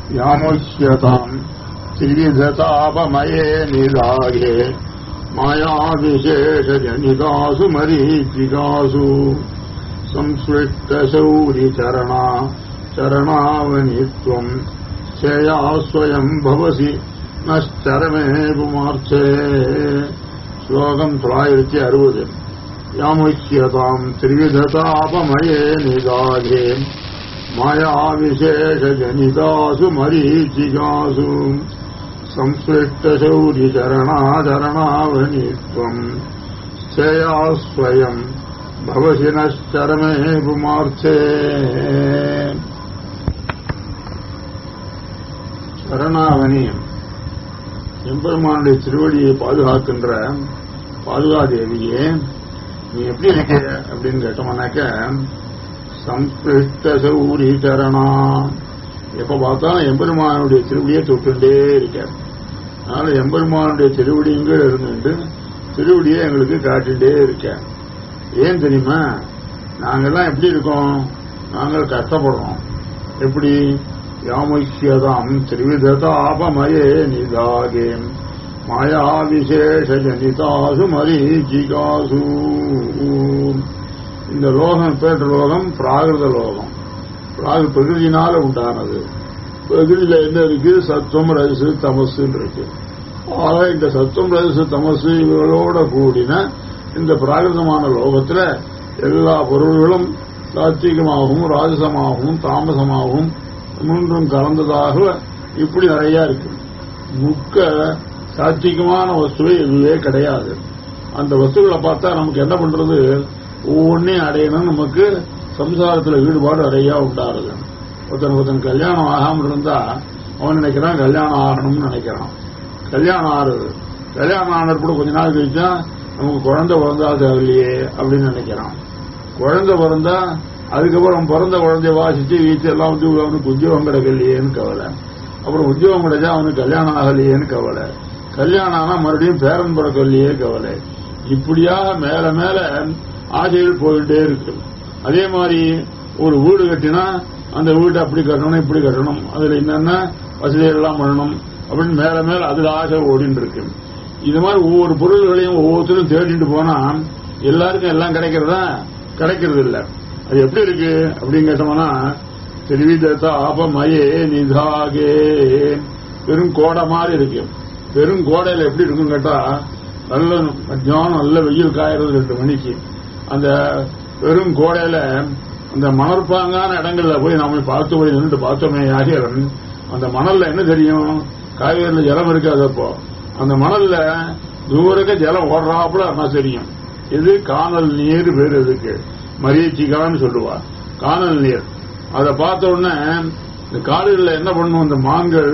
யாமுஷ்யதாம் त्रिविधतापमये निदाये मायाविशेषजनितासु मरीचिकासु संसृष्टशौरिचरणा चरणावनित्वम् श्रेया स्वयम् भवसि नश्चरमे पुमार्थे श्लोकम् தொள்ளாயிரத்தி அறுபது யாமுஷ்யதாம் त्रिविधतापमये निदाये मायाविशेषजनितासु मरीचिकासु संस्पृष्टशौरिचरणाचरणावनित्वम् श्रेया स्वयम् भवसि नश्चरमे पुमार्थे சரணாவனியம் எம்பெருமானுடைய திருவடியை பாதுகாக்கின்ற பாதுகாதேவியே நீ எப்படி இருக்க அப்படின்னு கேட்டோம்னாக்க சம்ஸ்கிருஷ்ட சௌரி சரணா எப்ப பார்த்தாலும் எம்பெருமானுடைய திருவடியை தொட்டுண்டே இருக்க அதனால எம்பெருமானுடைய திருவடிங்கள் இருந்துட்டு திருவடியை எங்களுக்கு காட்டிண்டே இருக்க ஏன் தெரியுமா நாங்கெல்லாம் எப்படி இருக்கோம் நாங்கள் கஷ்டப்படுறோம் எப்படி யாமுஷ்யதாம் திரிவிததாபமயே நிதாகே மாயா விசேஷ ஜனிதாசு மரீச்சிகாசு இந்த லோகம் பேற்ற லோகம் பிராகிருத லோகம் பிராகு பிரகிருதினால உண்டானது பிரகிருதியில என்ன இருக்கு சத்துவம் ரஜசு தமசுன்னு இருக்கு ஆக இந்த சத்துவம் ரஜசு தமசு இவர்களோட கூடின இந்த பிராகிருதமான லோகத்துல எல்லா பொருள்களும் சாத்விகமாகவும் ராஜசமாகவும் தாமசமாகவும் மூன்றும் கலந்ததாக இப்படி நிறைய இருக்கு முக்க சாத்விகமான வஸ்துவே எதுவே கிடையாது அந்த வஸ்துக்களை பார்த்தா நமக்கு என்ன பண்றது ஒவ்வொன்றையும் அடையணும் நமக்கு சம்சாரத்தில் ஈடுபாடு நிறைய உண்டாருது ஒருத்தன் ஒருத்தன் கல்யாணம் ஆகாமல் இருந்தா அவன் நினைக்கிறான் கல்யாணம் ஆகணும்னு நினைக்கிறான் கல்யாணம் ஆறுது கல்யாணம் ஆனது கூட கொஞ்ச நாள் கழிச்சா நமக்கு குழந்தை பிறந்தா தேவையில்லையே அப்படின்னு நினைக்கிறான் குழந்தை பிறந்தா அதுக்கப்புறம் பிறந்த குழந்தைய வாசிச்சு வீட்டு எல்லாம் வந்து அவனுக்கு உத்தியோகம் கிடைக்கலையேன்னு கவலை அப்புறம் உத்தியோகம் கிடைச்சா அவனுக்கு கல்யாணம் ஆகலையேன்னு கவலை கல்யாணம் ஆனா மறுபடியும் பேரன் பிறக்கலையே கவலை இப்படியாக மேல மேல ஆசைகள் போயிட்டே இருக்கு அதே மாதிரி ஒரு வீடு கட்டினா அந்த வீட்டை அப்படி கட்டணும் இப்படி கட்டணும் அதுல என்னென்ன வசதிகள் எல்லாம் பண்ணணும் அப்படின்னு மேல மேல அதுல ஆசை ஓடிட்டு இருக்கு இது மாதிரி ஒவ்வொரு பொருள்களையும் ஒவ்வொருத்தரும் தேடிட்டு போனா எல்லாருக்கும் எல்லாம் கிடைக்கிறதா கிடைக்கிறது இல்ல அது எப்படி இருக்கு அப்படின்னு கேட்டோம்னா தெரிவித்த ஆபமயே நிதாகே பெரும் கோடை மாதிரி இருக்கு பெரும் கோடையில எப்படி இருக்குன்னு கேட்டா நல்ல மத்தியானம் நல்ல வெயில் காயறது ரெண்டு மணிக்கு அந்த பெரும் கோடையில அந்த மணற்பாங்கான இடங்கள்ல போய் நாம பார்த்து போய் நின்று பார்த்தோமே ஆகியவன் அந்த மணல்ல என்ன தெரியும் காய்கறில ஜலம் இருக்காது அப்போ அந்த மணல்ல தூரக்க ஜலம் ஓடுறாப்புல என்ன தெரியும் இது காணல் நீர் பேர் இதுக்கு மரீச்சிகான்னு சொல்லுவா காணல் நீர் அதை பார்த்த உடனே இந்த காடுகளில் என்ன பண்ணும் இந்த மான்கள்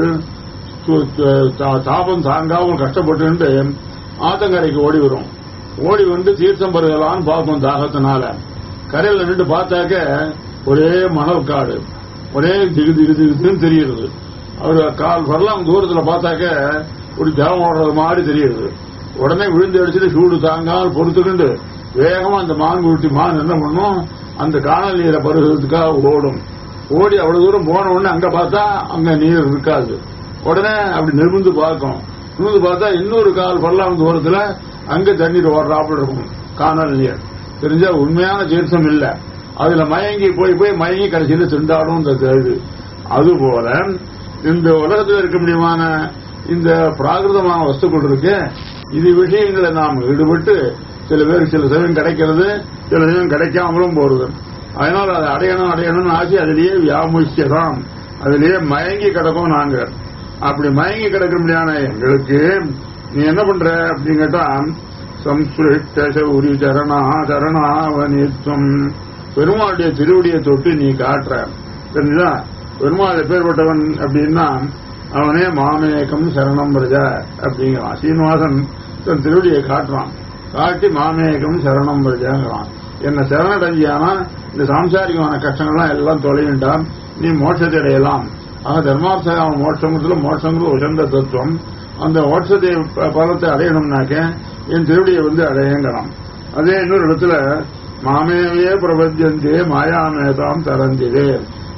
தாபம் தாங்காமல் கஷ்டப்பட்டு ஆத்தங்கரைக்கு ஓடி வரும் ஓடி வந்து தீர்த்தம் பருகலான்னு பார்க்கும் தாகத்தினால கரையில் நின்று பார்த்தாக்க ஒரே மணல் காடு ஒரே திகு திகு திகுன்னு தெரியுது அவர் கால் வரலாம் தூரத்துல பார்த்தாக்க ஒரு ஜலம் ஓடுறது மாதிரி தெரியுது உடனே விழுந்து அடிச்சுட்டு சூடு தாங்காமல் பொறுத்துக்கிண்டு வேகமா அந்த மான் குட்டி மான் என்ன பண்ணும் அந்த காணல் நீரை பருகிறதுக்காக ஓடும் ஓடி அவ்வளவு தூரம் போன உடனே அங்க பார்த்தா அங்க நீர் இருக்காது உடனே அப்படி நிமிர்ந்து பார்க்கும் நிமிர்ந்து பார்த்தா இன்னொரு கால் பரலாம் தூரத்துல அங்க தண்ணீர் ஓடுறாப்புல இருக்கும் காணல் நீர் தெரிஞ்சா உண்மையான தீர்த்தம் இல்ல அதுல மயங்கி போய் போய் மயங்கி கடைசியில திண்டாடும் இந்த இது அதுபோல இந்த உலகத்தில் இருக்க முடியுமான இந்த பிராகிருதமான வஸ்துக்கள் இருக்கு இது விஷயங்களை நாம் ஈடுபட்டு சில பேருக்கு சில சமயம் கிடைக்கிறது சில சமயம் கிடைக்காமலும் போறது அதனால அதை அடையணும் அடையணும்னு ஆசை அதிலேயே வியாமுஷ்யதான் அதிலேயே மயங்கி கிடக்கும் நாங்க அப்படி மயங்கி கிடக்க முடியான எங்களுக்கு நீ என்ன பண்ற அப்படின்னு கேட்டா சம்ஸ்கிருஷ்ட சௌரி சரணா சரணாவனித்வம் பெருமாளுடைய திருவடியை தொட்டு நீ காட்டுற தெரிஞ்சா பெருமாள் எப்பேற்பட்டவன் அப்படின்னா அவனே மாமேகம் சரணம் பிரஜா அப்படிங்கிறான் சீனிவாசன் தன் திருவடியை காட்டுறான் காட்டி மாமேகம் சரணம் பிரஜாங்கிறான் என்ன சரணடைஞ்சியானா இந்த சாம்சாரிகமான கஷ்டங்கள்லாம் எல்லாம் தொலைவிட்டான் நீ மோட்சத்தை அடையலாம் ஆக தர்மார்த்த மோட்சங்கிறதுல மோட்சங்கிறது உயர்ந்த தத்துவம் அந்த மோட்சத்தை பலத்தை அடையணும்னாக்க என் திருவடியை வந்து அடையங்கலாம் அதே இன்னொரு இடத்துல மாமேவே பிரபத்தியந்தே மாயாமேதாம் தரந்திரே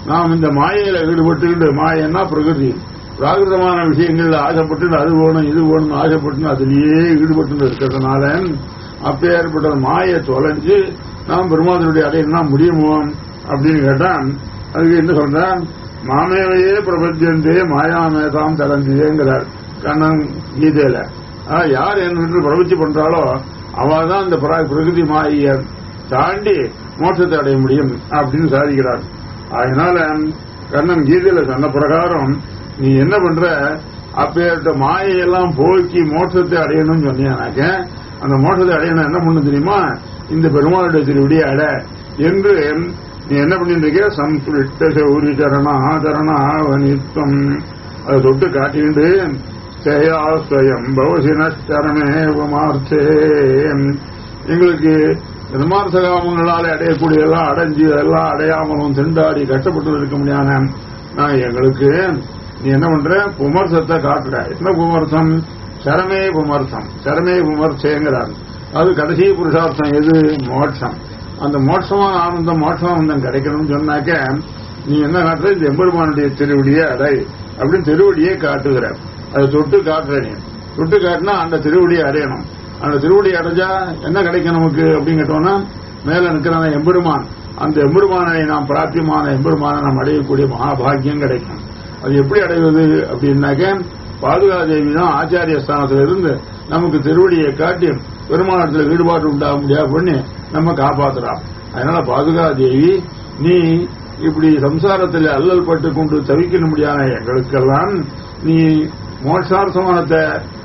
நாம் இந்த மாயையில ஈடுபட்டு மாயன்னா பிரகிருதி பிராகிருதமான விஷயங்கள்ல ஆசைப்பட்டு அது வேணும் இது வேணும் ஆசைப்பட்டு அதிலேயே ஈடுபட்டு இருக்கிறதுனால அப்ப ஏற்பட்ட மாயை தொலைஞ்சு நாம் பெருமாதனுடைய அடையணும் முடியுமோ அப்படின்னு கேட்டான் அதுக்கு என்ன சொல்றான் மாமேவையே பிரபஞ்சந்தே மாயாமேதாம் தலைஞ்சியேங்கிறார் கண்ணன் கீதையில ஆஹ் யார் என்று பிரபத்தி பண்றாளோ அவள் தான் இந்த பிர- பிரகிருதி மாயை தாண்டி மோட்சத்தை அடைய முடியும் அப்படின்னு சாதிக்கிறார் அதனால கண்ணன் கீதையில சொன்ன பிரகாரம் நீ என்ன பண்ற அப்பேற்ற மாயையெல்லாம் போக்கி மோட்சத்தை அடையணும்னு சொன்னீங்கன்னாக்க அந்த மோட்சத்தை அடையணும் என்ன பண்ணு தெரியுமா இந்த பெருமாளுடைய திருவிடியை அட என்று நீ என்ன பண்ணிட்டு இருக்க சம்ஸ்பிருஷ்ட சௌரி சரணா சரணா வனித்வம் அதை தொட்டு காட்டிண்டு சேயா ஸ்வயம் பவசினச்சரணே உமார்த்தே எங்களுக்கு நிர்மார்த்த காமங்களால் அடையக்கூடிய எல்லாம் அடைஞ்சு எல்லாம் அடையாமலும் திண்டாடி கஷ்டப்பட்டு இருக்க முடியாத நான் எங்களுக்கு நீ என்ன பண்ற புமர்சத்தை காட்டுற என்ன புமர்சம் சரமே புமர்சம் சரமே புமர்சேங்கிறார் அது கடைசி புருஷார்த்தம் எது மோட்சம் அந்த மோட்சமான ஆனந்தம் மோட்சானந்தம் கிடைக்கணும்னு சொன்னாக்க நீ என்ன காட்டுற இந்த எம்பெருமானுடைய திருவடியை அடை அப்படின்னு திருவடியை காட்டுகிற அதை தொட்டு காட்டுற நீ தொட்டு காட்டினா அந்த திருவடியை அடையணும் அந்த திருவடி அடைஞ்சா என்ன கிடைக்கும் நமக்கு அப்படின்னு கேட்டோம்னா மேல நிற்கிறான எம்பெருமான் அந்த எம்பெருமானை நாம் பிராப்தியமான எம்பெருமானை நாம் அடையக்கூடிய மகாபாகியம் கிடைக்கும் அது எப்படி அடைவது அப்படின்னாக்க பாதுகாதேவி தான் ஆச்சாரிய ஸ்தானத்துல இருந்து நமக்கு திருவடியை காட்டி பெருமானத்தில் ஈடுபாடு உண்டாக முடியாது பண்ணி நம்ம காப்பாத்துறான் அதனால பாதுகாதேவி நீ இப்படி சம்சாரத்தில் அல்லல் பட்டு கொண்டு தவிக்க முடியாத எங்களுக்கெல்லாம் நீ மோட்சார்த்தமானத்தை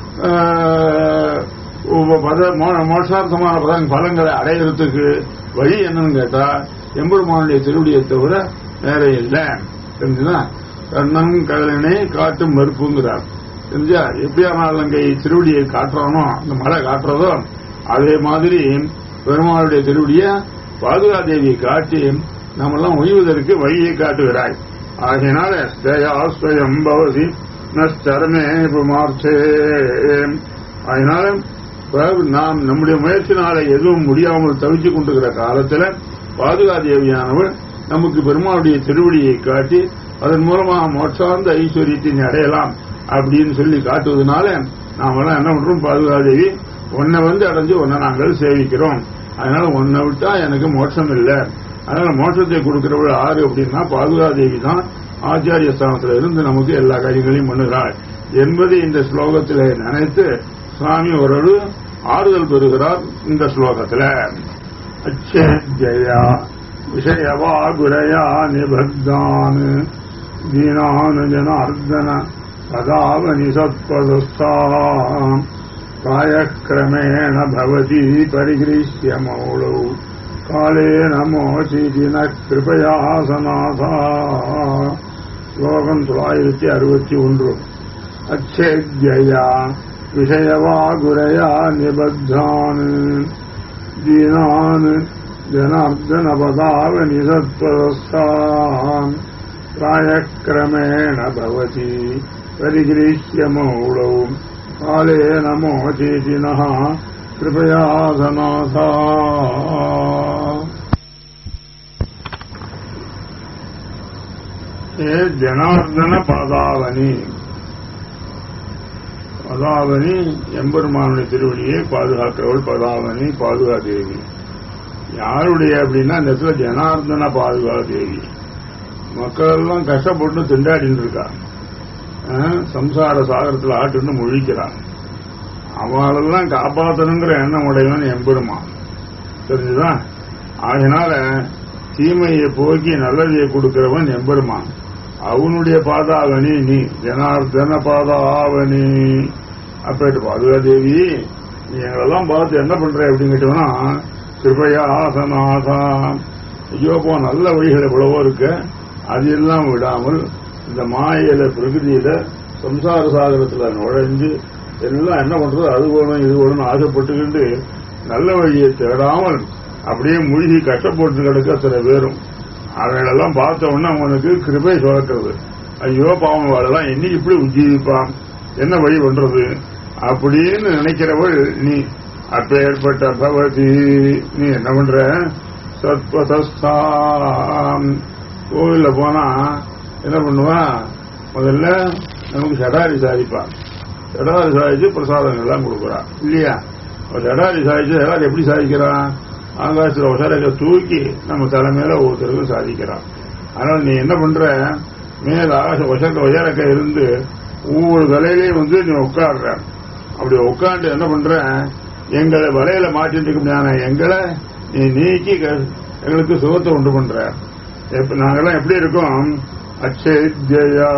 ஆஹ், உப- பத- மோ- மோட்சார்த்தமான பதங் பலங்களை அடையிறதுக்கு வழி என்னன்னு கேட்டா எம்பெருமானுடைய திருவடியை தவிர வேற இல்லை தெரிஞ்சுதா கண்ணன் கதலினை காட்டும் மறுப்புங்கிறார் தெரிஞ்சா எப்படியானாலும் அங்கே திருவடியை காட்டுறானோ அந்த மலை காட்டுறதோ அதே மாதிரி பெருமாளுடைய திருவடியை பாதுகாதேவியை காட்டி நம்மெல்லாம் ஒய்வதற்கு வழியை காட்டுகிறாய் ஆகையினால ஸ்வயம் பவதி நரமே புமார்த்தே அதனால இப்ப நாம் நம்முடைய முயற்சினால எதுவும் முடியாமல் தவிச்சு கொண்டிருக்கிற காலத்துல பாதுகாதேவியானவள் நமக்கு பெருமாளுடைய திருவடியை காட்டி அதன் மூலமாக மோட்சார்ந்த ஐஸ்வர்யத்தை நீ அடையலாம் அப்படின்னு சொல்லி காட்டுவதனால நாமெல்லாம் என்ன பண்றோம் பாதுகாதேவி உன்னை வந்து அடைஞ்சு உன்னை நாங்கள் சேவிக்கிறோம் அதனால உன்னை விட்டா எனக்கு மோட்சம் இல்லை அதனால மோட்சத்தை கொடுக்கிறவள் ஆறு அப்படின்னா பாதுகாதேவி தான் ஆச்சாரிய ஸ்தானத்துல இருந்து நமக்கு எல்லா காரியங்களையும் பண்ணுகிறாள் என்பதை இந்த ஸ்லோகத்தில் நினைத்து சுவாமி ஒரு ஆறுதல் பெறுகிறார் இந்த ஸ்லோகத்துல அச்சேஜயா விஷயவா குரையா நிபக்தான் தீனான் ஜனார்தன சதாவனி சத்பதஸ்தா காயக்கிரமேண பவதி பரிகிரீஷ்ய மௌளௌ காலேன மோசிதின கிருபயா சநாதா ஸ்லோகம் தொள்ளாயிரத்தி அறுபத்தி ஒன்று அச்சேத்யா விஷயவா குரையா நிபத்தான் दीनान् जनार्दनपदावनि सत्त्वदस्तान् प्रायक्रमेण भवति परिगृह्यमौळौ कालेन मोचेतिनः कृपया सनाथा हे जनार्दन पदावनि பதாவனி எம்பெருமானுடைய திருவடியை பாதுகாக்கிறவள் பதாவனி பாதுகாதேவி யாருடைய அப்படின்னா இந்த இடத்துல ஜனார்தன பாதுகாதேவி மக்கள் எல்லாம் கஷ்டப்பட்டு திண்டாடின்னு இருக்கா அஹ், சம்சார சாகரத்தில் ஆட்டுன்னு முழிக்கிறான் அவளெல்லாம் காப்பாற்றணுங்கிற எண்ணம் உடையவன் எம்பெருமான் தெரிஞ்சுதா அதனால தீமையை போக்கி நல்லதையை கொடுக்கிறவன் எம்பெருமான் அவனுடைய பாதாவனி நீ ஜனார்தன பாதாவனி அப்பேட்டு பாதுகாதேவி நீ எங்களெல்லாம் பார்த்து என்ன பண்ற அப்படின்னு கேட்டோம்னா கிருபையா ஆசனாதா ஐயோ போ நல்ல வழிகள் எவ்வளவோ இருக்கு அதெல்லாம் விடாமல் இந்த மாயில பிரகிருதியில சம்சார சாகரத்துல நுழைஞ்சு எல்லாம் என்ன பண்றது அது வேணும் இது வேணும்னு ஆசைப்பட்டுக்கிட்டு நல்ல வழியை தேடாமல் அப்படியே மூழ்கி கஷ்டப்பட்டு கிடக்க சில பேரும் அவைகளெல்லாம் பார்த்த உடனே அவனுக்கு கிருபை சுரக்கிறது ஐயோ பாவம் வாழலாம் என்னைக்கு இப்படி உஜ்ஜீவிப்பான் என்ன வழி பண்றது அப்படின்னு நினைக்கிறவள் நீ அப்பேற்பட்ட பவதி நீ என்ன பண்ற சத்வதஸ்தாம் கோவில்ல போனா என்ன பண்ணுவான் முதல்ல நமக்கு சடாரி சாதிப்பான் சடாரி சாதிச்சு பிரசாதங்கள் எல்லாம் கொடுக்குறான் இல்லையா அவன் சடாரி சாதிச்சு சடாரி எப்படி சாதிக்கிறான் ஆகாசத்தில் ஒசரக தூக்கி நம்ம தலைமையில ஒருத்தருக்கு சாதிக்கிறான் அதனால நீ என்ன பண்ற மேல ஆகாச ஒசர ஒசரக்க இருந்து ஒவ்வொரு தலையிலையும் வந்து நீ உட்காடுற அப்படி உட்காந்து என்ன பண்ற எங்களை வலையில மாட்டிட்டு இருக்க எங்களை நீ நீக்கி க- எங்களுக்கு சுகத்தை உண்டு பண்ற எப்ப- நாங்கெல்லாம் எப்படி இருக்கோம் அச்சேத்யா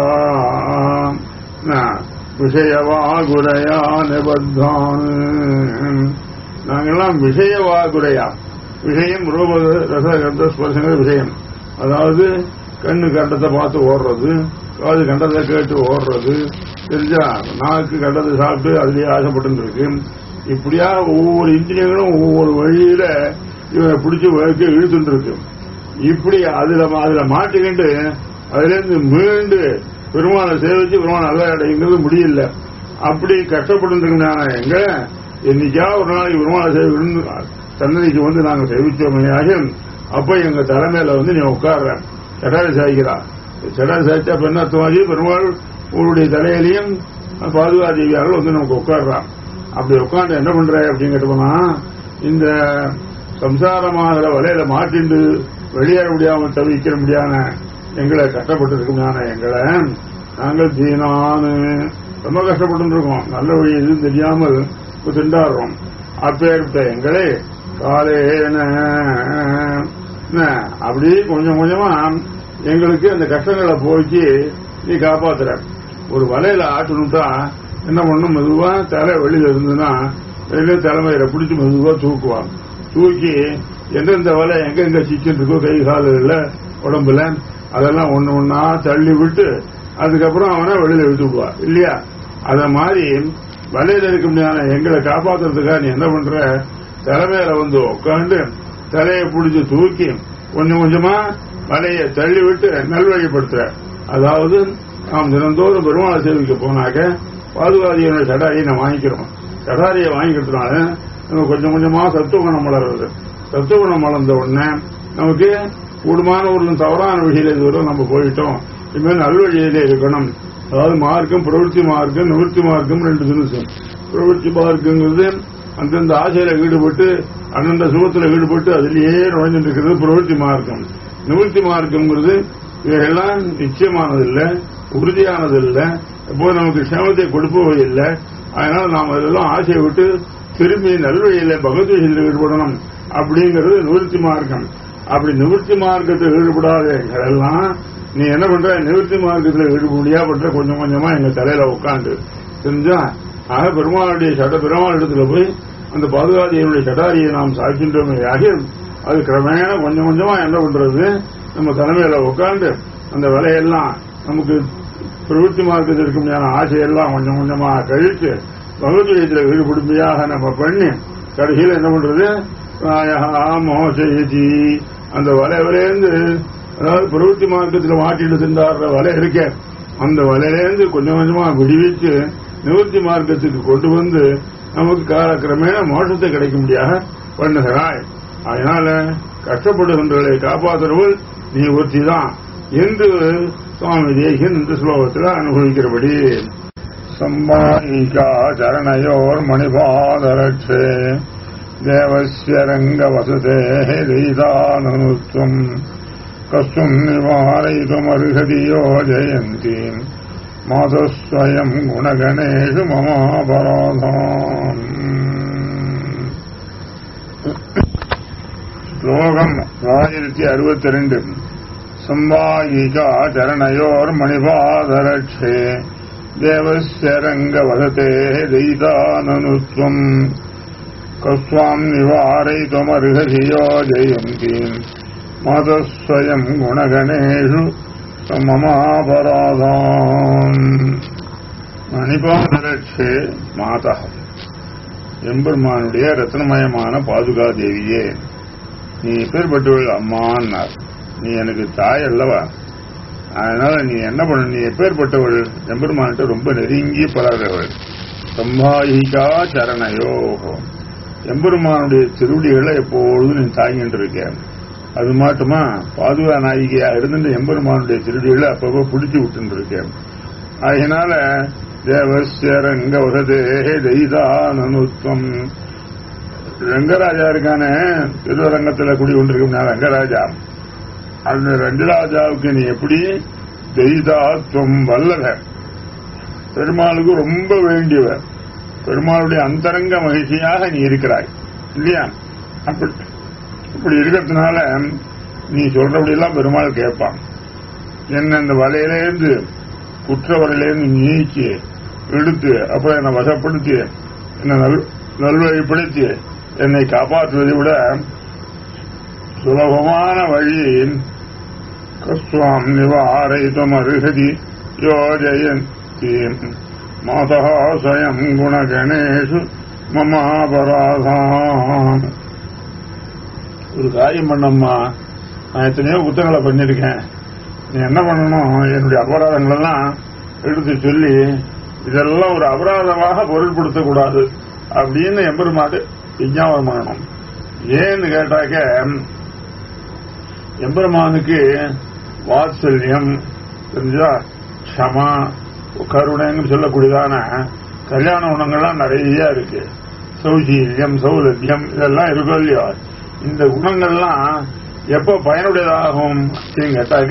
விஷயவா குரையா நிபத்தான் நாங்கெல்லாம் விஷயவா குரையா விஷயம் ரூப ரச கந்த ஸ்பர்சங்கள் விஷயம் அதாவது கண்ணு கண்டத்தை பார்த்து ஓடுறது காது கண்டத்தை கேட்டு ஓடுறது தெரிஞ்சா நாக்கு கண்டத்தை சாப்பிட்டு அதுலயே ஆசைப்பட்டு இருக்கு இப்படியா ஒவ்வொரு இன்ஜினியர்களும் ஒவ்வொரு வழியில இவனை பிடிச்சி வழக்கு இழுத்துட்டு இருக்கு இப்படி அதுல அதுல மாட்டிக்கிட்டு அதுல இருந்து மீண்டு பெருமாளை சேவிச்சு பெருமாள் நல்ல அடைங்கிறது முடியல அப்படி கஷ்டப்பட்டு இருக்காங்க எங்க என்னைக்கா ஒரு நாளைக்கு பெருமாளை சேவி சன்னதிக்கு வந்து நாங்க சேவிச்சோமையாக அப்ப எங்க தலைமையில வந்து நீ உட்கார்ற சடாரி சாய்க்கிறா சடாரி சாய்ச்சா பெண் அர்த்தமாகி பெருமாள் உங்களுடைய தலையிலையும் பாதுகா தேவியார்கள் வந்து நமக்கு உட்கார்றான் அப்படி உட்கார்ந்து என்ன பண்ற அப்படின்னு கேட்டோம்னா இந்த சம்சாரமாகிற வலையில மாட்டிண்டு வெளியேற முடியாம தவிக்கிற முடியாத எங்களை கஷ்டப்பட்டு இருக்க எங்களை நாங்கள் தீனானு ரொம்ப கஷ்டப்பட்டு இருக்கோம் நல்ல வழி எதுவும் தெரியாமல் இப்ப திண்டாடுறோம் அப்பேற்பட்ட எங்களை காலேன என்ன, அப்படி கொஞ்சம் கொஞ்சமா எங்களுக்கு அந்த கஷ்டங்களை போக்கி நீ காப்பாத்துற ஒரு வலையில ஆட்டணுட்டா என்ன பண்ணும் மெதுவா தலை வெளியில இருந்ததுன்னா வெளியில தலைமையில பிடிச்சி மெதுவா தூக்குவான் தூக்கி எந்தெந்த வலை எங்க எங்க சிக்கன் இருக்கோ கை காலுல உடம்புல அதெல்லாம் ஒண்ணு ஒண்ணா தள்ளி விட்டு அதுக்கப்புறம் அவனை வெளியில விட்டுக்குவா இல்லையா அத மாதிரி வலையில இருக்க முடியாத எங்களை காப்பாத்துறதுக்காக நீ என்ன பண்ற தலைமையில வந்து உட்காந்து தலையை பிடிச்சி தூக்கி கொஞ்சம் கொஞ்சமா வலையை தள்ளி விட்டு நல்வழிப்படுத்துற அதாவது நாம் தினந்தோறும் பெருமாளை சேவிக்க போனாக்க பாதுகாதியோட சடாரியை நான் வாங்கிக்கிறோம் சடாரியை வாங்கிக்கிறதுனால நம்ம கொஞ்சம் கொஞ்சமா சத்துவகுணம் வளர்றது சத்துவகுணம் வளர்ந்த உடனே நமக்கு கூடுமான ஒரு தவறான வழியில இதுவரை நம்ம போயிட்டோம் இனிமேல் நல்வழியிலே இருக்கணும் அதாவது மார்க்கம் பிரவൃத்தி மார்க்கம் நிவர்த்தி மார்க்கம் ரெண்டு தினசு பிரவൃத்தி மார்க்கங்கிறது அந்தந்த ஆசையில ஈடுபட்டு அந்தந்த சுகத்துல ஈடுபட்டு அதிலேயே நுழைஞ்சிட்டு இருக்கிறது பிரவൃத்தி மார்க்கம் நிவர்த்தி மார்க்கம்ங்கிறது இவையெல்லாம் நிச்சயமானது இல்ல உறுதியானது இல்ல எப்போ நமக்கு க்ஷமத்தை கொடுப்பவை இல்லை அதனால நாம் அதெல்லாம் ஆசையை விட்டு திரும்பி நல்வழியில பகவத்கீதையில் ஈடுபடணும் அப்படிங்கிறது நிவர்த்தி மார்க்கம் அப்படி நிவர்த்தி மார்க்கத்தில் ஈடுபடாத எல்லாம் நீ என்ன பண்ற நிவர்த்தி மார்க்கத்தில் ஈடுபடியா பண்ற கொஞ்சம் கொஞ்சமா எங்க தலையில உட்காந்து தெரிஞ்சா ஆக பெருமாளுடைய சட பெருமாள் இடத்துல போய் அந்த பாதுகாதியனுடைய சடாரியை நாம் சாய்க்கின்றோமே ஆகி அது கிரமேண கொஞ்சம் கொஞ்சமா என்ன பண்றது நம்ம தலைமையில உட்காந்து அந்த விலையெல்லாம் நமக்கு பிரவೃತ್ತಿ மார்க்கத்தில் இருக்க முடியாத ஆசையெல்லாம் கொஞ்சம் கொஞ்சமா கழித்து பகவத்கீதையில் ஈடுபடுமையாக நம்ம பண்ணி கடைசியில் என்ன பண்றது பிராயஹா மோசயதி அந்த வலை வலையிருந்து அதாவது பிரவೃತ್ತಿ மார்க்கத்தில் மாட்டிட்டு திண்டாடுற வலை இருக்க அந்த வலையிலேருந்து கொஞ்சம் கொஞ்சமா விடுவிச்சு நிவர்த்தி மார்க்கத்துக்கு கொண்டு வந்து நமக்கு காலக்கிரமேண மோட்சத்தை கிடைக்க முடியாத பண்ணுகிறாய் அதனால கஷ்டப்படுகின்றவர்களை காப்பாற்றுறவள் நீ ஒருத்தி தான் என்று சுவாமி தேசியன் இந்த ஸ்லோகத்தில் அனுபவிக்கிறபடி சம்பாயிகா சரணையோர் மணிபாதரட்சே தேவஸ்ய ரங்க வசதே தீதானனுத்வம் கஸ்தும் நிவாரயிதுமர்ஹதியோ ஜெயந்தீம் மாதஸ்வயம் குணகணேஷு மமாபராதாம் ஸ்லோகம் ஆயிரத்தி அறுபத்தி ரெண்டு சம்பாயிகா சரணையோர் மணிபாதரட்சே தேவஸ்ய ரங்க வசதே தீதானனுத்வம் கஸ்வாம் நிவாரயிதுமர்ஹதியோ ஜெயந்தீம் மாதஸ்வயம் குணகணேஷு மமாபராதாம் மணிபாதரட்சே மாதா எம்பெருமானுடைய ரத்னமயமான பாதுகா தேவியே நீ எப்பேற்பட்டவள் அம்மான்னார் நீ எனக்கு தாய் அல்லவா அதனால நீ என்ன பண்ண நீ எப்பேற்பட்டவள் எம்பெருமான்கிட்ட ரொம்ப நெருங்கி பழகிறவள் சம்பாயிகா சரணையோ எம்பெருமானுடைய திருவடிகளை எப்பொழுதும் நீ தாங்கிட்டு இருக்க அது மாட்டுமா பாதுகா நாயிகையா இருந்துட்டு எம்பெருமானுடைய திருடிகளை அப்பப்போ பிடிச்சு விட்டு இருக்கேன் அதனால தேவஸ்ய ரங்க வசதே தெய்தானனுத்வம் ரங்கராஜா இருக்கானே திருவரங்கத்துல குடி கொண்டிருக்கும் ரங்கராஜா அந்த ரங்கராஜாவுக்கு நீ எப்படி தெய்தாத்வம் வல்லவர் பெருமாளுக்கு ரொம்ப வேண்டியவர் பெருமாளுடைய அந்தரங்க மகிழ்ச்சியாக நீ இருக்கிறாய் இல்லையா அப்படி இப்படி இருக்கிறதுனால நீ சொல்றபடி எல்லாம் பெருமாள் கேட்பான் என்ன இந்த வலையிலேருந்து குற்ற வலையிலேருந்து நீக்கி எடுத்து அப்புறம் என்னை வசப்படுத்தி என்னை நல் நல்வழிப்படுத்தி என்னை காப்பாற்றுவதை விட சுலபமான வழி கஸ்வாம் நிவாரயித்தும் அருகதி யோஜயந்தி மாதா ஸ்வயம் குணகணேஷு மமாபராதாம் ஒரு காரியம் பண்ணம்மா நான் எத்தனையோ குத்தங்களை பண்ணிருக்கேன் நீ என்ன பண்ணணும் என்னுடைய அபராதங்கள் எல்லாம் எடுத்து சொல்லி இதெல்லாம் ஒரு அபராதமாக பொருட்படுத்தக்கூடாது அப்படின்னு எம்பெருமாடு விஞ்ஞாபனம் பண்ணணும் ஏன்னு கேட்டாக்க எம்பெருமானுக்கு வாத்சல்யம் தெரிஞ்சா க்ஷமா கருணைன்னு சொல்லக்கூடியதான கல்யாண குணங்கள்லாம் நிறைய இருக்கு சௌசீல்யம் சௌலபியம் இதெல்லாம் இருக்கும் இல்லையோ இந்த குணங்கள்லாம் எப்போ பயனுடையதாகும் அப்படின்னு கேட்டாக்க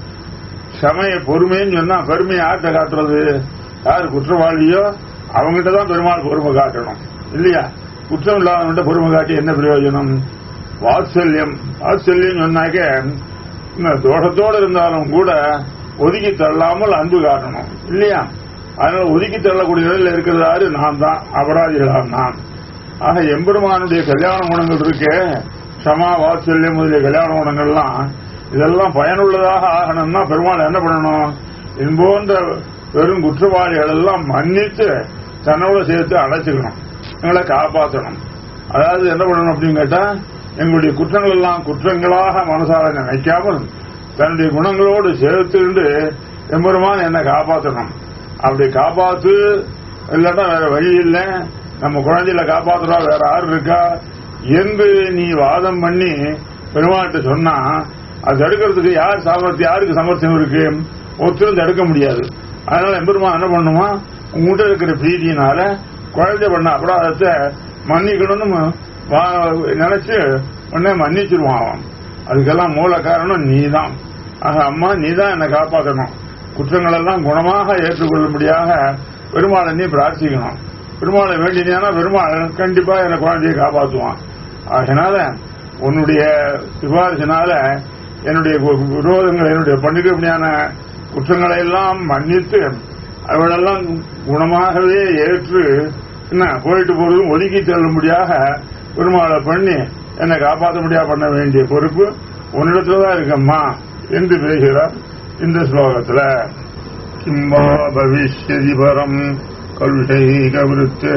சமய பொறுமைன்னு சொன்னா பெருமை யார்கிட்ட காட்டுறது யார் குற்றவாளியோ அவங்ககிட்ட தான் பெருமாள் பொறுமை காட்டணும் இல்லையா குற்றம் இல்லாதவங்கிட்ட பொறுமை காட்டி என்ன பிரயோஜனம் வாத்சல்யம் வாத்சல்யம் சொன்னாக்க தோஷத்தோடு இருந்தாலும் கூட ஒதுக்கி தள்ளாமல் அன்பு காட்டணும் இல்லையா அதனால ஒதுக்கி தள்ளக்கூடிய நிலையில் இருக்கிறது யாரு நான் தான் அபராதிகளாம் நான் ஆக எம்பெருமானுடைய கல்யாண குணங்கள் இருக்கு க்ஷமா வாத்சல்யம் முதலிய கல்யாண குணங்கள்லாம் இதெல்லாம் பயனுள்ளதாக ஆகணும்னா பெருமாள் என்ன பண்ணணும் இது போன்ற பெரும் குற்றவாளிகள் எல்லாம் மன்னித்து தன்னோட சேர்த்து அடைச்சுக்கணும் எங்களை காப்பாற்றணும் அதாவது என்ன பண்ணணும் அப்படின்னு கேட்டா எங்களுடைய குற்றங்கள் எல்லாம் குற்றங்களாக மனசார நினைக்காமல் தன்னுடைய குணங்களோடு சேர்த்துண்டு எம்பெருமான் என்னை காப்பாற்றணும் அப்படி காப்பாத்து இல்லைன்னா வேற வழி இல்லை நம்ம குழந்தையில காப்பாத்துறா வேற யாரு இருக்கா என்று நீ வாதம் பண்ணி பெருமாள்கிட்ட சொன்னா அது தடுக்கிறதுக்கு யார் சாமர்த்தியம் யாருக்கு சமர்த்தியம் இருக்கு ஒருத்தரும் தடுக்க முடியாது அதனால எம்பெருமான் என்ன பண்ணுமா உங்ககிட்ட இருக்கிற பிரீதியினால குழந்தை பண்ண அபராதத்தை மன்னிக்கணும்னு நினைச்சு உடனே மன்னிச்சிருவான் அவன் அதுக்கெல்லாம் மூல காரணம் நீதான் ஆக அம்மா நீதான் என்னை காப்பாற்றணும் குற்றங்கள் எல்லாம் குணமாக ஏற்றுக்கொள்ளும்படியாக பெருமாளை நீ பிரார்த்திக்கணும் பெருமாளை வேண்டினா பெருமாள் கண்டிப்பா என்னை குழந்தையை காப்பாற்றுவான் அதனால உன்னுடைய சிபாரிசினால என்னுடைய விரோதங்கள் என்னுடைய பண்ணிருப்படியான குற்றங்களை எல்லாம் மன்னித்து அவளெல்லாம் குணமாகவே ஏற்று என்ன போயிட்டு போறதும் ஒதுக்கி தள்ளும்படியாக பெருமாளை பண்ணி என்னை காப்பாற்ற முடியா பண்ண வேண்டிய பொறுப்பு உன்னிடத்துலதான் இருக்கம்மா என்று பேசுகிறார் இந்த ஸ்லோகத்துல கிம்பா பவிஷ்யதி பரம் கலுஷைகவிருத்தே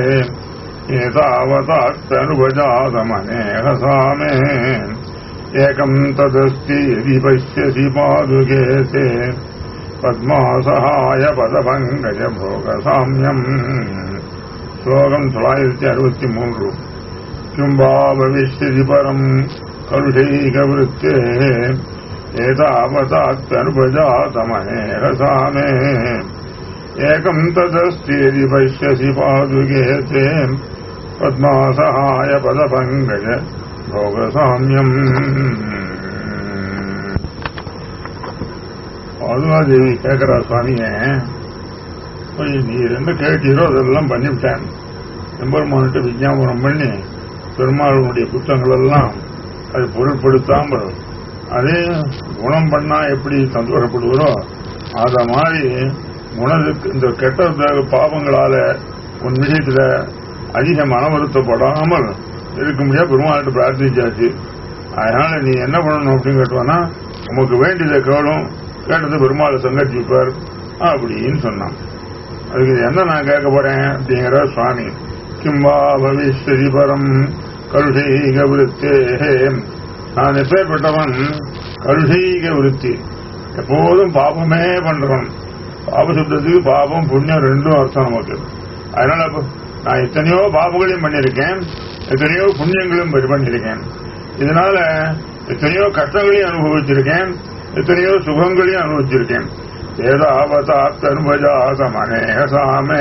एतावतात्तनुपजातमनेहसामे एकम् तदस्ति यदि पश्यसि पादुके ते பத்மாசகாய பதபங்கஜ போகசாமியம் ஸ்லோகம் தொள்ளாயிரத்தி அறுபத்தி மூன்று கிம்பா பவிஷ்யதி பரம் கலுஷைகவிருத்தே एतावतात्तनुपजातमनेहसामे एकम् तदस्ति यदि पश्यसि पादुके ते பத்மாசகாய பதபங்கஜ போகசாமியம் பாதுகாதேவி கேட்கிறா சுவாமிய போய் நீ ரெண்டு கேட்டீரோ அதெல்லாம் பண்ணிவிட்டேன் எம்பெருமான்கிட்ட விஞ்ஞாபனம் பண்ணி பெருமாளுடைய புத்தகங்கள் எல்லாம் அது பொருட்படுத்தாமல் அதே குணம் பண்ணா எப்படி சந்தோஷப்படுவரோ அத மாதிரி குணத்துக்கு இந்த கெட்ட பாவங்களால உன் விஷயத்துல அதிக மன வருத்தப்படாமல் இருக்க முடியாது பெருமாள்கிட்ட பிரார்த்திச்சாச்சு அதனால நீ என்ன பண்ணணும் அப்படின்னு கேட்டோன்னா உமக்கு வேண்டியதை கேளும் கேட்டது பெருமாளை சங்கட்டிப்பார் அப்படின்னு சொன்னான் அதுக்கு இது என்ன நான் கேட்க போறேன் அப்படிங்கிற சுவாமி கிம்பா பவிஷ்யதி பரம் கருஷீக விருத்தே நான் எப்பேற்பட்டவன் கருஷீக விருத்தி எப்போதும் பாபமே பண்றவன் பாபசப்தத்துக்கு பாபம் புண்ணியம் ரெண்டும் அர்த்தம் நமக்கு அதனால நான் எத்தனையோ பாபங்களையும் பண்ணியிருக்கேன் எத்தனையோ புண்ணியங்களும் பண்ணியிருக்கேன் இதனால எத்தனையோ கஷ்டங்களையும் அனுபவிச்சிருக்கேன் எத்தனையோ சுகங்களையும் அனுபவிச்சிருக்கேன் ஏதாவதா தர்மஜாசமனேக சாமே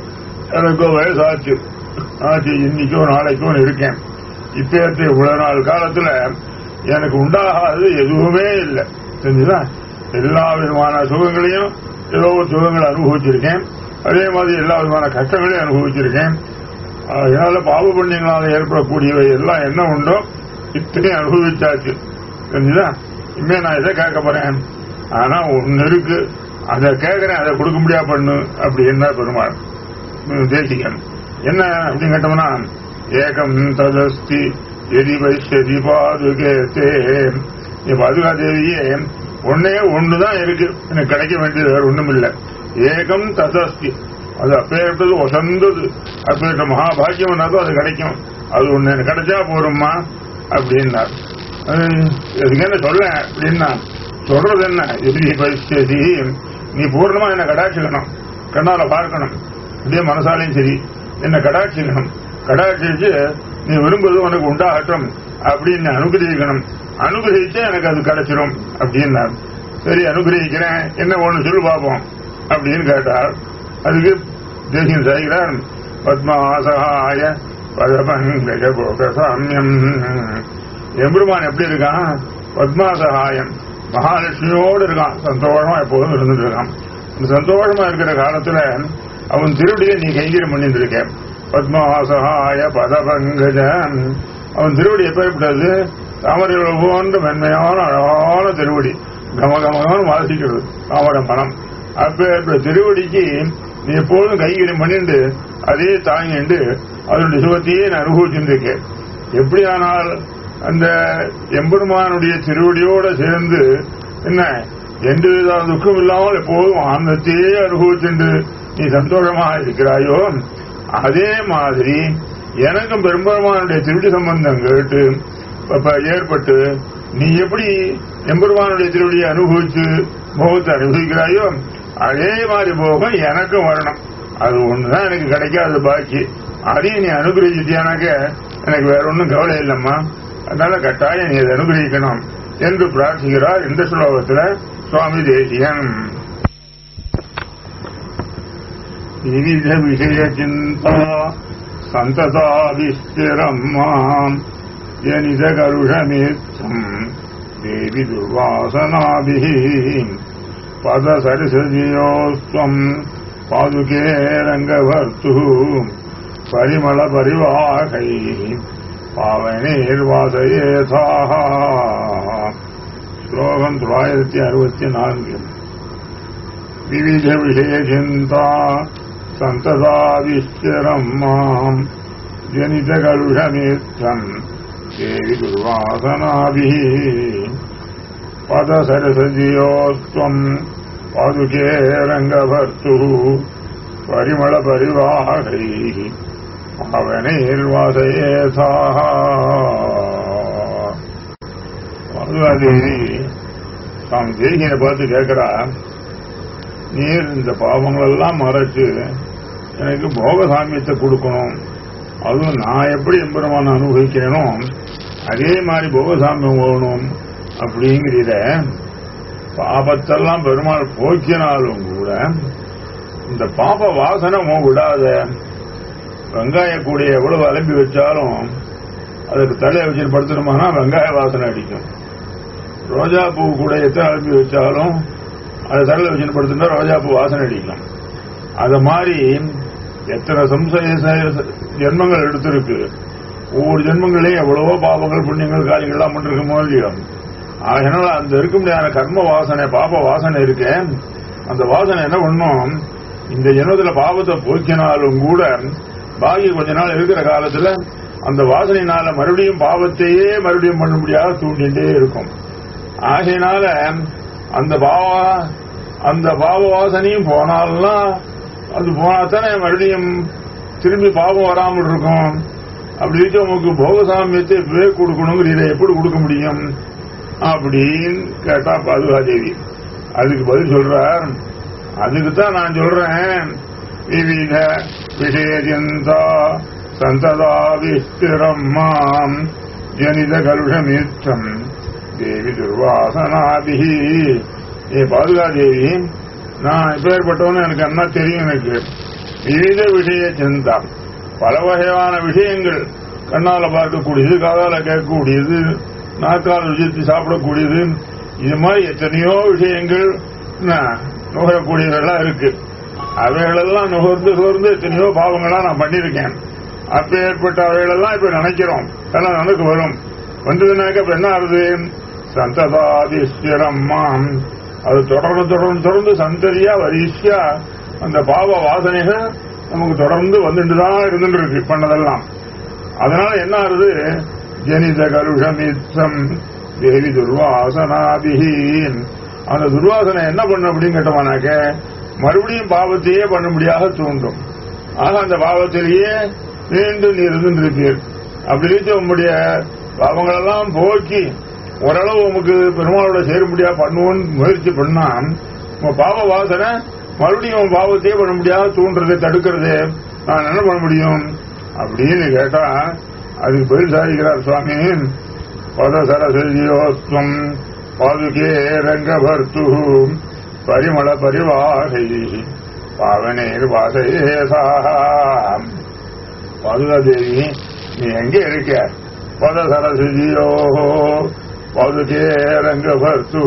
எனக்கோ வயசாச்சு ஆச்சு இன்னைக்கோ நாளைக்கோ இருக்கேன் இப்பேற்ற இவ்வளவு நாள் காலத்துல எனக்கு உண்டாகாது எதுவுமே இல்லை தெரிஞ்சுதா எல்லா விதமான சுகங்களையும் ஏதோ ஒரு சுகங்களை அனுபவிச்சிருக்கேன் அதே மாதிரி எல்லா விதமான கஷ்டங்களையும் அனுபவிச்சிருக்கேன் அதனால பாவ புண்ணியங்களால் ஏற்படக்கூடியவை எல்லாம் என்ன உண்டோ இத்தனையும் அனுபவிச்சாச்சு தெரிஞ்சுதா இனிமே நான் இதை கேட்க போறேன் ஆனா ஒன்னு இருக்கு அதை கேட்கறேன் அதை கொடுக்க முடியா பண்ணு அப்படின்னா பெருமாள் தேசிகன் என்ன அப்படின்னு கேட்டோம்னா ஏகம் ததஸ்தி எதி வைஷ்யதி பாதுகேத்தே பாதுகா தேவியே ஒன்னே ஒண்ணுதான் இருக்கு எனக்கு கிடைக்க வேண்டியது வேற ஒண்ணும் இல்ல ஏகம் ததஸ்தி அது அப்பேற்பட்டது ஒசந்தது அப்பேற்ற மகாபாகியம் அது கிடைக்கும் அது ஒண்ணு எனக்கு கிடைச்சா போரும்மா அப்படின்னார் அதுக்கு என்ன சொல்ல அப்படின்னா சொல்றது என்ன எதிரி பரிசதி நீ பூர்ணமா என்ன கடாட்சிக்கணும் கண்ணால பார்க்கணும் இதே மனசாலையும் சரி என்ன கடாட்சிக்கணும் கடாட்சிச்சு நீ விரும்புவது உனக்கு உண்டாகட்டும் அப்படின்னு அனுகிரகிக்கணும் அனுகிரகிச்சா எனக்கு அது கிடைச்சிரும் அப்படின்னார் சரி அனுகிரகிக்கிறேன் என்ன ஒண்ணு சொல்லு பார்ப்போம் அப்படின்னு கேட்டார் அதுக்கு தேசியம் செய்கிறார் பத்மாசகாய பதபங்கஜ போகசாமியம் எம்பெருமான் எப்படி இருக்கான் பத்மாசகாயம் மகாலட்சுமியோடு இருக்கான் சந்தோஷமா எப்போதும் இருந்துட்டு இருக்கான் இந்த சந்தோஷமா இருக்கிற காலத்துல அவன் திருவடியை நீ கைங்கரம் பண்ணிட்டு இருக்க பத்மாசகாய பதபங்கஜ அவன் திருவடி எப்பேற்பட்டது தாமரை போன்ற மென்மையான அழகான திருவடி கமகமகமான வாசிக்கிறது தாமரை மனம் அப்ப திருவடிக்கு நீ எப்போதும் கைகரியம் பண்ணிட்டு அதே தாங்கிண்டு அதனுடைய சுகத்தையே நான் அனுபவிச்சுருக்கேன் எப்படியானால் அந்த எம்பெருமானுடைய திருவடியோட சேர்ந்து என்ன எந்த வித துக்கம் இல்லாமல் எப்போதும் ஆனந்தத்தையே அனுபவிச்சுண்டு நீ சந்தோஷமாக இருக்கிறாயோ அதே மாதிரி எனக்கும் பெரும்பெருமானுடைய திருடி சம்பந்தம் கேட்டு ஏற்பட்டு நீ எப்படி எம்பெருமானுடைய திருவடியை அனுபவிச்சு போகத்தை அனுபவிக்கிறாயோ அதே மாதிரி போகம் எனக்கும் வரணும் அது ஒண்ணுதான் எனக்கு கிடைக்காத பாக்கி அதையும் நீ அனுகிரகிச்சியானாக்க எனக்கு வேற ஒன்றும் கவலை இல்லைம்மா அதனால கட்டாயம் நீ அதை அனுகிரகிக்கணும் என்று பிரார்த்திக்கிறார் இந்த ஸ்லோகத்தில் சுவாமி தேசியன் விவித விஷய சிந்தா சந்ததாவிஸ்திரம் மாம் ஜனித கருஷமேத்தம் தேவி துர்வாசனாபிः பதசரிசஜியோஸ்வம் பாதுகே ரங்கவர்த்து பரிமள பரிவாகை பாவனேர்வாசயேதாக ஸ்லோகம் தொள்ளாயிரத்தி அறுபத்தி நான்கு விவித விஷய சிந்தா சந்ததாவிஷ்டிரம் மாம் ஜனித கலுஷமேத்தம் தேவி துர்வாசனாபிः பதசரசஜியோஸ்வம் பாதுகே ரங்கபர்த்து பரிமள பரிவாகை அவனைர்வாசயேதாக பாதுகாதேவி சுவாமி தேசியனை பார்த்து கேட்கிறா நீர் இந்த பாவங்களெல்லாம் மறைச்சு எனக்கு போக சாமியத்தை கொடுக்கணும் அதுவும் நான் எப்படி எம்பெருமான அனுபவிக்கிறேனோ அதே மாதிரி போகசாமியம் வேணும் அப்படிங்கிறத பாபத்தெல்லாம் பெருமாள் போக்கினாலும் கூட இந்த பாப வாசனை விடாத வெங்காய கூடைய எவ்வளவு அலம்பி வச்சாலும் அதுக்கு தலையை வச்சு படுத்துட்டோம்னா வெங்காய வாசனை அடிக்கும் ரோஜா பூ கூட எத்தனை அலம்பி வச்சாலும் அதை தலையில வச்சு படுத்துட்டா ரோஜா பூ வாசனை அடிக்கும் அத மாதிரி எத்தனை சம்சய ஜென்மங்கள் எடுத்திருக்கு ஒவ்வொரு ஜென்மங்களையும் எவ்வளவோ பாவங்கள் புண்ணியங்கள் காரியங்கள்லாம் பண்ணிருக்குமோ இல்லையோ அதனால அந்த இருக்க முடியாத கர்ம வாசனை பாப வாசனை இருக்கு அந்த வாசனை என்ன பண்ணும் இந்த ஜென்மத்துல பாவத்தை போக்கினாலும் கூட பாகி கொஞ்ச நாள் இருக்கிற காலத்துல அந்த வாசனையினால மறுபடியும் பாவத்தையே மறுபடியும் பண்ண முடியாத தூண்டிகிட்டே இருக்கும் ஆகையினால அந்த பாவ அந்த பாவ வாசனையும் போனால்தான் அது போனாத்தானே மறுபடியும் திரும்பி பாவம் வராமல் இருக்கும் அப்படி இருக்க உங்களுக்கு போகசாமியத்தை இப்பவே கொடுக்கணுங்கிற இதை எப்படி கொடுக்க முடியும் அப்படின்னு கேட்டா பாதுகாதேவி அதுக்கு பதில் சொல்றார் அதுக்கு தான் நான் சொல்றேன் விவித விஷயஜந்தா சந்ததா விஸ்திரம் மாம் ஜனித கலுஷமித்தம் தேவி துர்வாசனாபிஹி ஏ பாதுகாதேவி நான் இப்பேற்பட்டவனு எனக்கு என்ன தெரியும் எனக்கு விவித விஷய சிந்தா பல வகையான விஷயங்கள் கண்ணால பார்க்கக்கூடியது காதால கேட்கக்கூடியது நாக்கால் ருசித்து சாப்பிடக்கூடியது இது மாதிரி எத்தனையோ விஷயங்கள் என்ன, நுகரக்கூடியதெல்லாம் இருக்கு அவைகளெல்லாம் நுகர்ந்து நுகர்ந்து எத்தனையோ பாவங்களா நான் பண்ணியிருக்கேன் அப்ப ஏற்பட்ட அவைகளெல்லாம் இப்ப நினைக்கிறோம் எல்லாம் நமக்கு வரும் வந்ததுனாக்க இப்ப என்ன ஆகுது சந்ததாதிஸ்வரம்மாம் அது தொடர்ந்து தொடர்ந்து தொடர்ந்து சந்ததியா வரிசையா அந்த பாவ வாசனைகள் நமக்கு தொடர்ந்து வந்துட்டு தான் இருந்துட்டு இருக்கு பண்ணதெல்லாம் அதனால என்ன ஆகுது ஜனித கருஷமித்தம் தேவி துர்வாசனாபிஹி அந்த துர்வாசனை என்ன பண்ண அப்படின்னு கேட்டோம்னாக்க மறுபடியும் பாவத்தையே பண்ணும்படியாக தூண்டும் ஆக அந்த பாவத்திலேயே மீண்டும் நீ இருந்துருப்பீர் அப்படி இருக்க உங்களுடைய பாவங்களெல்லாம் போக்கி ஓரளவு உமக்கு பெருமாளோட சேரும்படியா பண்ணுவோன்னு முயற்சி பண்ணா உங்க பாவ வாசனை மறுபடியும் உன் பாவத்தையே பண்ண முடியாது தூண்டுறது தடுக்கிறது நான் என்ன பண்ண முடியும் அப்படின்னு கேட்டா அதுக்கு பதில் சாதிக்கிறார் சுவாமி பதசரசயோஸ்வம் பாதுகே ரங்கபர்த்து பரிமள பரிவாகை பாவனேர் வாசேசாம் பாதுகாதேவி நீ எங்க இருக்க பதசரசியோ பாதுகே ரங்கபர்த்து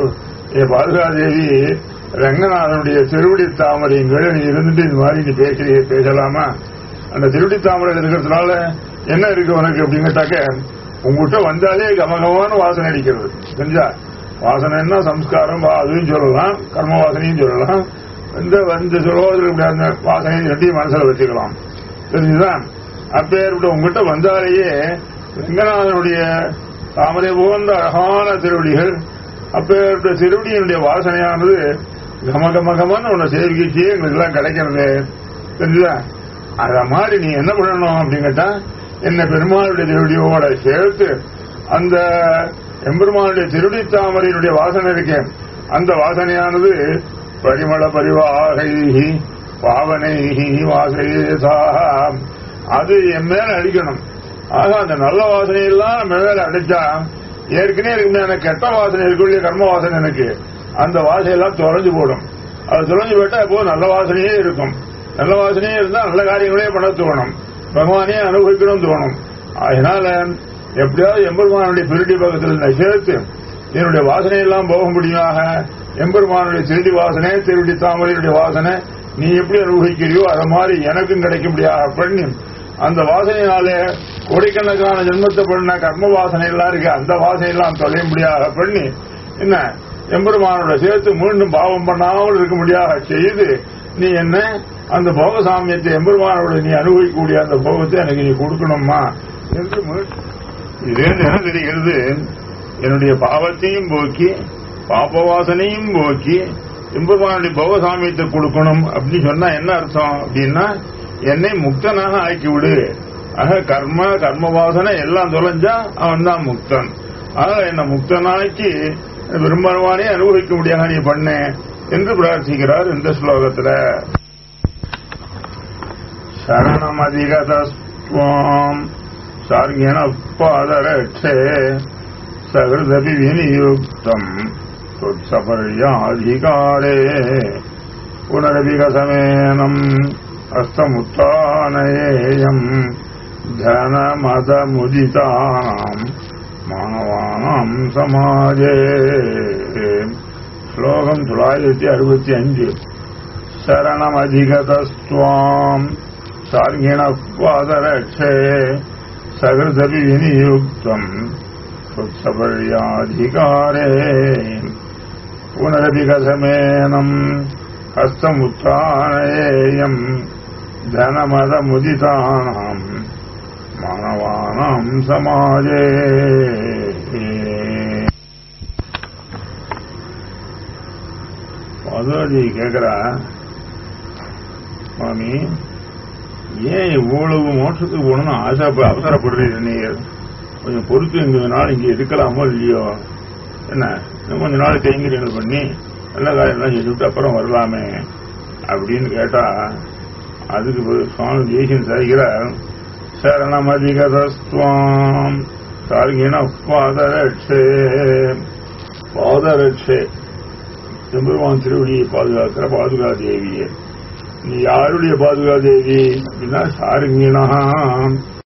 ஏ பாதுகாதேவி ரங்கநாதனுடைய திருவடி தாமரைங்கள் நீ இருந்துட்டு இந்த மாதிரி நீ பேசுறிய பேசலாமா அந்த திருவடி தாமரை இருக்கிறதுனால என்ன இருக்கு உனக்கு அப்படின்னு கேட்டாக்க உங்ககிட்ட வந்தாலே கமகமான வாசனை அடிக்கிறது தெரிஞ்சா வாசனைன்னா சம்ஸ்காரம் வா- அதுவும் சொல்லலாம் கர்ம வாசனையும் சொல்லலாம் இந்த வந்து சொல்வதற்கு அந்த வாசனை ரெண்டையும் மனசுல வச்சுக்கலாம் தெரிஞ்சுதான் அப்பேற்பட்ட உங்ககிட்ட வந்தாலேயே ரங்கநாதனுடைய தாமரை போன்ற அழகான திருவடிகள் அப்பேற்பட்ட திருவடியினுடைய வாசனையானது கம கம கமன்னு உன்னை சேவிக்கிச்சே எங்களுக்கு எல்லாம் கிடைக்கிறது தெரிஞ்சுதா அத மாதிரி நீ என்ன பண்ணணும் அப்படின்னு கேட்டா என்ன பெருமாளுடைய திருவடியோட சேர்த்து அந்த எம்பெருமானுடைய திருடி தாமரையினுடைய வாசனை இருக்கே அந்த வாசனையானது பரிமள பரிவாகை பாவனை வாசையேதா அது என் மேல அடிக்கணும் ஆக அந்த நல்ல வாசனையெல்லாம் நம்ம மேல அடிச்சா ஏற்கனவே இருக்குமே கெட்ட வாசனை இருக்கக்கூடிய கர்ம வாசனை எனக்கு அந்த வாசனையெல்லாம் தொலைஞ்சு போடும் அது தொலைஞ்சு போயிட்டா இப்போ நல்ல வாசனையே இருக்கும் நல்ல வாசனையே இருந்தா நல்ல காரியங்களே பண்ண தோணும் பகவானே அனுபவிக்கணும் தோணும் அதனால எப்படியாவது எம்பெருமானுடைய திருடி பக்கத்தில் சேர்த்து என்னுடைய வாசனையெல்லாம் போக முடியுமாக எம்பெருமானுடைய திருடி வாசனை திருடி தாமரையுடைய வாசனை நீ எப்படி அனுபவிக்கிறியோ அது மாதிரி எனக்கும் கிடைக்கும்படியாக பண்ணி அந்த வாசனையினாலே கோடிக்கணக்கான ஜென்மத்தை பண்ண கர்ம வாசனை எல்லாம் இருக்கு அந்த வாசனையெல்லாம் தொலையும்படியாக பண்ணி என்ன எம்பெருமானோட சேர்த்து மீண்டும் பாவம் பண்ணாமல் இருக்கும்படியாக செய்து நீ என்ன அந்த போக சாமியத்தை எம்பெருமானோட நீ அனுபவிக்கக்கூடிய அந்த போகத்தை எனக்கு நீ கொடுக்கணுமா என்று மீ- இதுலேருந்து என்ன தெரிகிறது என்னுடைய பாவத்தையும் போக்கி பாப வாசனையும் போக்கி எம்பெருமானுடைய போக சாமியத்தை கொடுக்கணும் அப்படின்னு சொன்னா என்ன அர்த்தம் அப்படின்னா என்னை முக்தனாக ஆக்கி விடு ஆக கர்ம கர்ம வாசனை எல்லாம் தொலைஞ்சா அவன் தான் முக்தன் ஆக என்னை முக்தனாக்கி பெரும்பான்மானே அனுபவிக்க முடியாத நீ பண்ண என்று பிரார்த்திக்கிறார் இந்த ஸ்லோகத்துல சரணமதிகதஸ்துவாம் சார்கிண பாதரட்சே சகிருதபி விநியுக்தம் தொத்சபர்யாதிகாரே புனரபிகசமேனம் ஹஸ்தமுத்தானயேயம் தனமதமுதிதானாம் மாணவானாம் சமாஜே ஸ்லோகம் தொள்ளாயிரத்தி அறுபத்தி அஞ்சு சரணமதிகதஸ்துவாம் சார்கிணபாதரட்சே சகிருதபி விநியுக்தம் त्वत्सपर्याधिकारे पुनरपि कथमेनम् हस्तमुत्थानयेयम् धनमदमुदितानाम् मानवानाम् समाजे பகவதி கேக்குறா சுவாமி ஏன் இவ்வளவு மோட்சத்துக்கு போகணும்னு ஆசை அவசரப்படுறீங்க நீர் கொஞ்சம் பொறுத்து எங்க நாள் இங்க இருக்கலாமோ இல்லையோ என்ன இன்னும் கொஞ்ச நாள் கைங்கரியங்கள் பண்ணி நல்ல காரியம்லாம் செஞ்சுட்டு அப்புறம் வரலாமே அப்படின்னு கேட்டா அதுக்கு பதில் சுவாமி ஜெய்சன் சரிகிறார் சரணமதிகதஸ்துவாம் சாருங்கினா பாதரட்சே பாதரட்சே எம்பெருமான் திருவடியை பாதுகாக்கிற பாதுகா தேவியே நீ யாருடைய பாதுகா தேவி அப்படின்னா சாருங்கினா